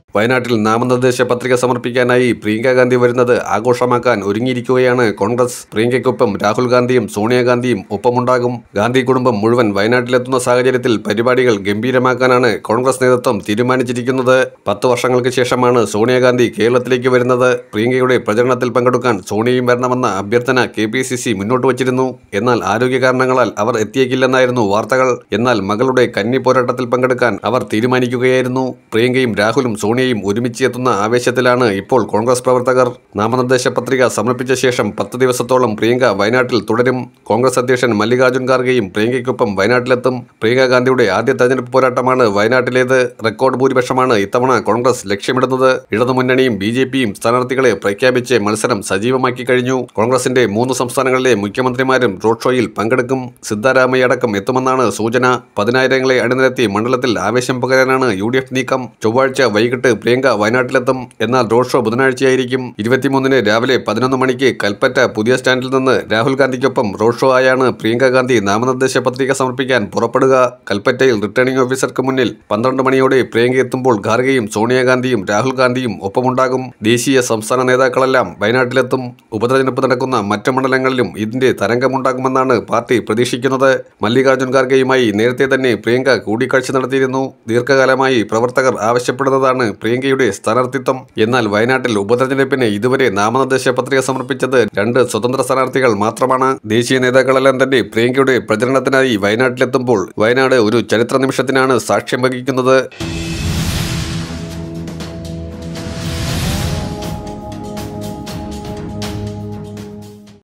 വയനാട്ടിൽ നാമനിർദ്ദേശ പത്രിക സമർപ്പിക്കാനായി പ്രിയങ്ക ഗാന്ധി വരുന്നത് ആഘോഷമാക്കാൻ ഒരുങ്ങിയിരിക്കുകയാണ് കോൺഗ്രസ് പ്രിയങ്കയ്ക്കൊപ്പം രാഹുൽ ഗാന്ധിയും സോണിയാഗാന്ധിയും ഒപ്പമുണ്ടാകും ഗാന്ധി കുടുംബം മുഴുവൻ വയനാട്ടിലെത്തുന്ന സാഹചര്യത്തിൽ പരിപാടികൾ ഗംഭീരമാക്കാനാണ് കോൺഗ്രസ് നേതൃത്വം തീരുമാനിച്ചിരിക്കുന്നത് പത്ത് വർഷങ്ങൾക്ക് ശേഷമാണ് സോണിയാഗാന്ധി കേരളത്തിലേക്ക് വരുന്നത് പ്രിയങ്കയുടെ പ്രചരണത്തിൽ പങ്കെടുക്കാൻ സോണിയയും വരണമെന്ന അഭ്യർത്ഥന കെ പി സി സി മുന്നോട്ട് വച്ചിരുന്നു എന്നാൽ ആരോഗ്യ കാരണങ്ങളാൽ അവർ എത്തിയേക്കില്ലെന്നായിരുന്നു വാർത്തകൾ എന്നാൽ മകളുടെ കന്നി പോരാട്ടത്തിൽ പങ്കെടുക്കാൻ അവർ തീരുമാനിക്കുകയായിരുന്നു പ്രിയങ്കയും രാഹുലും സോണിയയും ഒരുമിച്ച് എത്തുന്ന ആവേശത്തിലാണ് ഇപ്പോൾ കോൺഗ്രസ് പ്രവർത്തകർ നാമനിർദ്ദേശ പത്രിക സമർപ്പിച്ച ശേഷം പത്ത് ദിവസത്തോളം പ്രിയങ്ക വയനാട്ടിൽ തുടരും കോൺഗ്രസ് അധ്യക്ഷൻ മല്ലികാർജുൻ ഖാർഗെയും പ്രിയങ്കയ്ക്കൊപ്പം വയനാട്ടിലെത്തും പ്രിയങ്ക ഗാന്ധിയുടെ ആദ്യ തെരഞ്ഞെടുപ്പ് പോരാട്ടമാണ് വയനാട്ടിലേത് റെക്കോർഡ് ഭൂരിപക്ഷമാണ് ഇത്തവണ കോൺഗ്രസ് ലക്ഷ്യമിടുന്നത് ഇടതുമുന്നണിയും ബി ജെ പിയും സ്ഥാനാർത്ഥികളെ പ്രഖ്യാപിച്ച് മത്സരം സജീവമാക്കി കഴിഞ്ഞു കോൺഗ്രസിന്റെ മൂന്ന് സംസ്ഥാനങ്ങളിലെ മുഖ്യമന്ത്രിമാരും റോഡ് ഷോയിൽ പങ്കെടുക്കും സിദ്ധാരാമയ്യ അടക്കം എത്തുമെന്നാണ് സൂചന പതിനായിരങ്ങളെ അണിനിരത്തി മണ്ഡലത്തിൽ ആവേശം പകരാനാണ് യു ഡി എഫ് നീക്കം ചൊവ്വാഴ്ച വൈകിട്ട് പ്രിയങ്ക വയനാട്ടിലെത്തും എന്നാൽ റോഡ് ഷോ ബുധനാഴ്ചയായിരിക്കും ഇരുപത്തിമൂന്നിന് രാവിലെ പതിനൊന്ന് മണിക്ക് കൽപ്പറ്റ പുതിയ സ്റ്റാൻഡിൽ നിന്ന് രാഹുൽ ഗാന്ധിക്കൊപ്പം റോഡ് ഷോ ആയാണ് പ്രിയങ്ക ഗാന്ധി നാമനിർദ്ദേശ പത്രിക സമർപ്പിക്കാൻ പുറപ്പെടുക കൽപ്പറ്റയിൽ റിട്ടേണിംഗ് ഓഫീസർക്ക് മുന്നിൽ പന്ത്രണ്ട് മണിയോടെ പ്രിയങ്ക എത്തുമ്പോൾ ഖാർഗെയും സോണിയാഗാന്ധിയും രാഹുൽ ഗാന്ധിയും ഒപ്പമുണ്ടാകും ദേശീയ സംസ്ഥാന നേതാക്കളെല്ലാം വയനാട്ടിലെത്തും ഉപതെരഞ്ഞെടുപ്പ് നടക്കുന്ന മറ്റ് മണ്ഡലങ്ങളിലും ഇതിന്റെ തരംഗമുണ്ടാകുമെന്നാണ് പാർട്ടി പ്രതീക്ഷിക്കുന്നത് മല്ലികാർജുൻ ഖാർഗെയുമായി നേരത്തെ തന്നെ പ്രിയങ്ക കൂടിക്കാഴ്ച നടത്തിയിരുന്നു ദീർഘകാലമായി പ്രവർത്തകർ ആവശ്യപ്പെടുന്നതാണ് പ്രിയങ്കയുടെ സ്ഥാനാർത്ഥിത്വം എന്നാൽ വയനാട്ടിൽ ഉപതെരഞ്ഞെടുപ്പിന് ഇതുവരെ നാമനിർദ്ദേശ പത്രിക സമർപ്പിച്ചത് രണ്ട് സ്വതന്ത്ര സ്ഥാനാർത്ഥികൾ മാത്രമാണ് ദേശീയ നേതാക്കളെല്ലാം തന്നെ പ്രിയങ്കയുടെ പ്രചരണത്തിനായി വയനാട്ടിലെത്തുമ്പോൾ വയനാട് ഒരു ചരിത്ര നിമിഷത്തിനാണ് സാക്ഷ്യം വഹിക്കുന്നത്